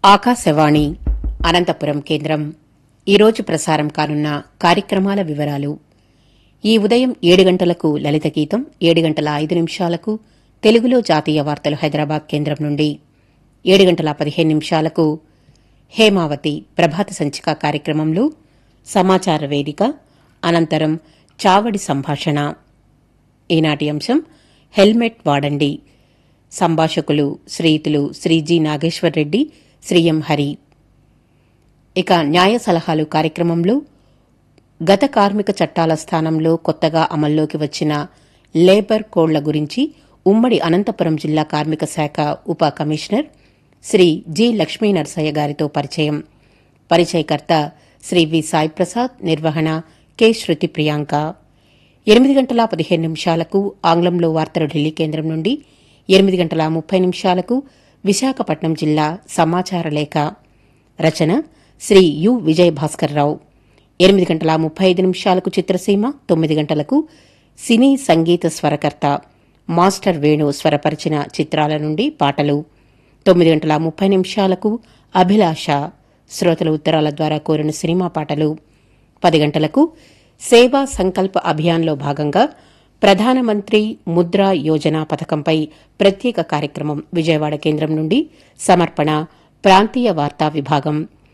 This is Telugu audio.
ఆకాశవాణి అనంతపురం కేంద్రం ఈరోజు ప్రసారం కానున్న కార్యక్రమాల వివరాలు ఈ ఉదయం ఏడు గంటలకు లలిత గీతం ఏడు గంటల ఐదు నిమిషాలకు తెలుగులో జాతీయ వార్తలు హైదరాబాద్ కేంద్రం నుండి ఏడు గంటల పదిహేను నిమిషాలకు హేమావతి ప్రభాత సంచిక కార్యక్రమంలో సమాచార వేదిక అనంతరం చావడి సంభాషణ ఈనాటి అంశం హెల్మెట్ వాడండి సంభాషకులు శ్రీయుతులు శ్రీ జి నాగేశ్వర్ రెడ్డి శ్రీ ఎం హరి ఇక న్యాయ సలహాలు కార్యక్రమంలో గత కార్మిక చట్టాల స్థానంలో కొత్తగా అమల్లోకి వచ్చిన లేబర్ కోడ్ల గురించి ఉమ్మడి అనంతపురం జిల్లా కార్మిక శాఖ ఉప కమిషనర్ శ్రీ జి లక్ష్మీ నరసయ్య గారితో పరిచయం పరిచయకర్త శ్రీ వి సాయి ప్రసాద్ నిర్వహణ కె శృతి ప్రియాంక ఎనిమిది గంటల పదిహేను నిమిషాలకు ఆంగ్లంలో వార్తలు ఢిల్లీ కేంద్రం నుండి ఎనిమిది గంటల ముప్పై నిమిషాలకు విశాఖపట్నం జిల్లా సమాచార లేఖ రచన శ్రీ యు విజయ భాస్కర్రావు ఎనిమిది గంటల ముప్పై ఐదు నిమిషాలకు చిత్రసీమ తొమ్మిది గంటలకు సినీ సంగీత స్వరకర్త మాస్టర్ వేణు స్వరపరిచిన చిత్రాల నుండి పాటలు తొమ్మిది గంటల ముప్పై నిమిషాలకు అభిలాష శ్రోతల ఉత్తరాల ద్వారా కోరిన సినిమా పాటలు పది గంటలకు సేవా సంకల్ప అభియాన్లో భాగంగా ప్రధానమంత్రి ముద్రా యోజన పథకంపై ప్రత్యేక కార్యక్రమం విజయవాడ కేంద్రం నుండి సమర్పణ ప్రాంతీయ వార్తా విభాగం